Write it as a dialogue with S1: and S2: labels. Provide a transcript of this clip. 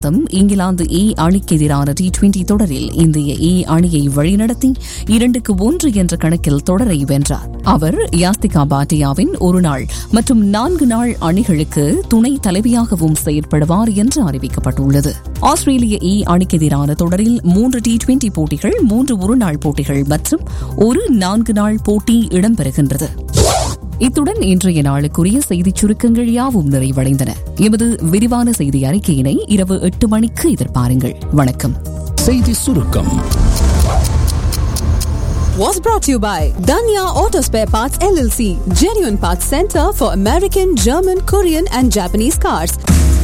S1: இங்கிலாந்து ஏ அணிக்கு எதிரான T twenty தொடரில் இந்திய ஏ அணியை வழிநடத்தி இரண்டுக்கு ஒன்று என்ற கணக்கில் தொடரை வென்றார் அவர் யாஸ்திகா பாட்டியாவின் ஒரு நாள் மற்றும் நான்கு நாள் அணிகளுக்கு துணை தலைவியாகவும் செயற்படுவார் என்று அறிவிக்கப்பட்டுள்ளது ஆஸ்திரேலிய ஏ அணிக்கு எதிரான தொடரில் மூன்று டி டுவெண்டி போட்டிகள் மூன்று ஒருநாள் போட்டிகள் மற்றும் ஒரு நான்கு நாள் போட்டி இடம்பெறுகின்றது இத்துடன் இன்றைய நாளுக்குரிய செய்திச் சுருக்கங்கள் யாவும் நிறைவடைந்தன எமது விரிவான செய்தி அறிக்கையினை இரவு எட்டு மணிக்கு எதிர்பாருங்கள் வணக்கம்
S2: செய்தி சுருக்கம்
S3: was brought to you by Danya Auto Spare Parts LLC, genuine parts center for American, German, Korean, and Japanese cars.